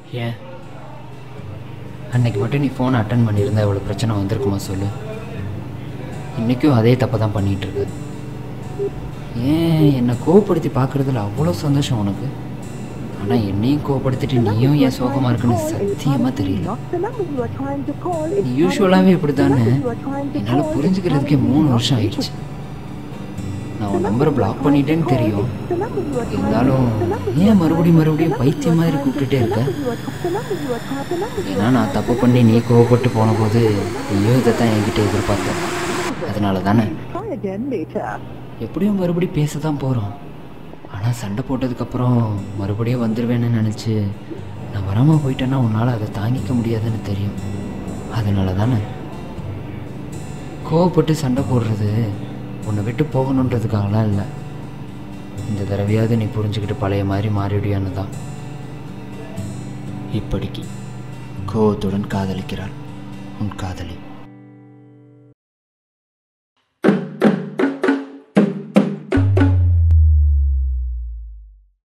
ஏன் அன்னைக்கு மட்டும் நீ ஃபோனை அட்டன் பண்ணியிருந்தா இவ்வளோ பிரச்சனை வந்திருக்குமா சொல்லு இன்றைக்கும் அதே தப்பை தான் பண்ணிகிட்டு இருக்கு ஏன் என்னை கோவப்படுத்தி பார்க்குறதுல அவ்வளோ சந்தோஷம் உனக்கு ஆனால் என்னையும் கோவப்படுத்திட்டு நீயும் ஏன் சோகமாக இருக்குன்னு சத்தியமாக தெரியல நீ யூஸ்வலாகவே இப்படி தானே என்னால் புரிஞ்சுக்கிறதுக்கே மூணு வருஷம் ஆயிடுச்சு நான் உன் நம்பரை பிளாக் பண்ணிட்டேன்னு தெரியும் இருந்தாலும் ஏன் மறுபடியும் மறுபடியும் பைத்தியம் மாதிரி கூப்பிட்டுட்டே இருக்க ஏன்னா நான் தப்பு பண்ணி நீ கோவப்பட்டு போன போது நீயோ இதை தான் என்கிட்ட எதிர்பார்த்த அதனால தானே எப்படியும் மறுபடியும் பேச தான் போகிறோம் ஆனால் சண்டை போட்டதுக்கப்புறம் மறுபடியும் வந்துடுவேன்னு நினச்சி நான் வராமல் போயிட்டேன்னா உன்னால் அதை தாங்கிக்க முடியாதுன்னு தெரியும் அதனால தானே கோவப்பட்டு சண்டை போடுறது உன்னை விட்டு போகணுன்றதுக்காகலாம் இல்லை இந்த தடவையாவது நீ புரிஞ்சுக்கிட்டு பழைய மாதிரி மாறிடுயான்னு தான் இப்படிக்கு கோவத்துடன் காதலிக்கிறாள் உன் காதலி